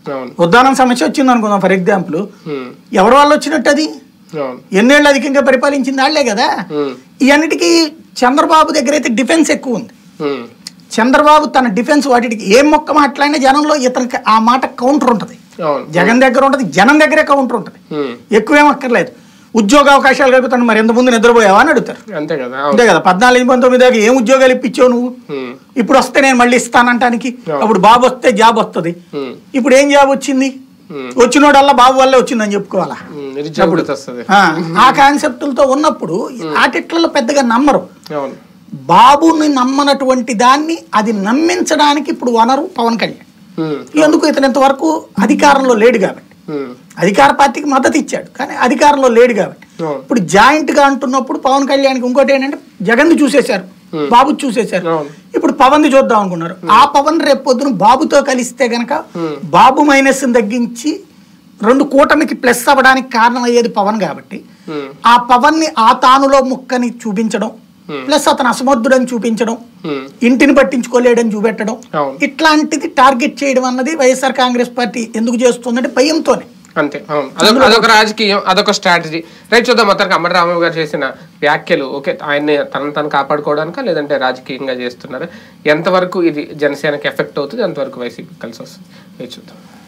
అవును ఉద్దానం సమస్య వచ్చింది అనుకుందాం ఫర్ ఎగ్జాంపుల్ ఉమ్, ఎవరి వల్ల వచ్చినట్టు అది అవును ఎన్నేళ్ళు అధికంగా పరిపాలించింది వాళ్ళే కదా ఉమ్, ఇవన్నిటికీ చంద్రబాబు దగ్గర అయితే డిఫెన్స్ ఎక్కువ ఉంది ఉమ్, చంద్రబాబు తన డిఫెన్స్ వాటికి ఏం మొక్క మాట్లాడినా జనంలో ఇతనికి ఆ మాట కౌంటర్ ఉంటుంది అవును జగన్ దగ్గర ఉంటుంది జనం దగ్గరే కౌంటర్ ఉంటుంది ఉమ్, ఎక్కువేం అక్కర్లేదు ఉద్యోగ అవకాశాలు కలుగుతాను మరి ఎంత ముందు నిద్రపోయావా అని అడుగుతారు అంతే కదా అవును అంతే కదా పద్నాలుగు పంతొమ్మిది దాకా ఏం ఉద్యోగాలు ఇప్పించావు నువ్వు ఉమ్, ఇప్పుడు వస్తే నేను మళ్ళీ ఇస్తానంటానికి Yeah. అప్పుడు బాబు వస్తే జాబ్ వస్తుంది ఉమ్, ఇప్పుడు ఏం జాబ్ వచ్చింది ఉమ్, వచ్చినోడల్లా బాబు వల్లే వచ్చిందని చెప్పుకోవాలా ఉమ్, నిరుద్యోగులతో వస్తుంది ఆ, ఆ కాన్సెప్టులతో ఉన్నప్పుడు ఆటిట్లలో పెద్దగా నమ్మరు అవును బాబుని నమ్మనటువంటి దాన్ని అది నమ్మించడానికి ఇప్పుడు వనరు పవన్ కళ్యాణ్ ఉమ్, ఎందుకు ఇతను ఇంతవరకు అధికారంలో లేడు కాబట్టి ఉమ్, అధికార పార్టీకి మద్దతు ఇచ్చాడు కానీ అధికారంలో లేడు కాబట్టి అవును ఇప్పుడు జాయింట్ గా అంటున్నప్పుడు పవన్ కళ్యాణ్కి ఇంకోటి ఏంటంటే జగన్ చూసేశారు బాబు చూసేశారు అవును ఇప్పుడు పవన్ ది చూద్దాం అనుకున్నారు ఆ పవన్ రేపు పొద్దున బాబుతో కలిస్తే గనక బాబు మైనస్ తగ్గించి రెండు కూటమికి ప్లస్ అవ్వడానికి కారణం అయ్యేది పవన్ కాబట్టి ఉమ్, ఆ పవన్ ని ఆ తానులో ముక్కని చూపించడం ప్లస్ అతను అసమర్థుడని చూపించడం ఉమ్, ఇంటిని పట్టించుకోలేడని చూపెట్టడం అవును ఇట్లాంటిది టార్గెట్ చేయడం అన్నది వైఎస్ఆర్ కాంగ్రెస్ పార్టీ ఎందుకు చేస్తుందంటే భయంతోనే అంతే అవును అదొక అదొక రాజకీయం అదొక స్ట్రాటజీ రైట్ చూద్దాం మొత్తానికి అమ్మటి రామరావు గారు చేసిన వ్యాఖ్యలు ఓకే ఆయన్ని తనను తను కాపాడుకోవడానికా లేదంటే రాజకీయంగా చేస్తున్నారా ఎంతవరకు ఇది జనసేనకి ఎఫెక్ట్ అవుతుంది ఎంతవరకు వైసీపీ కలిసి వస్తుంది రైట్ చూద్దాం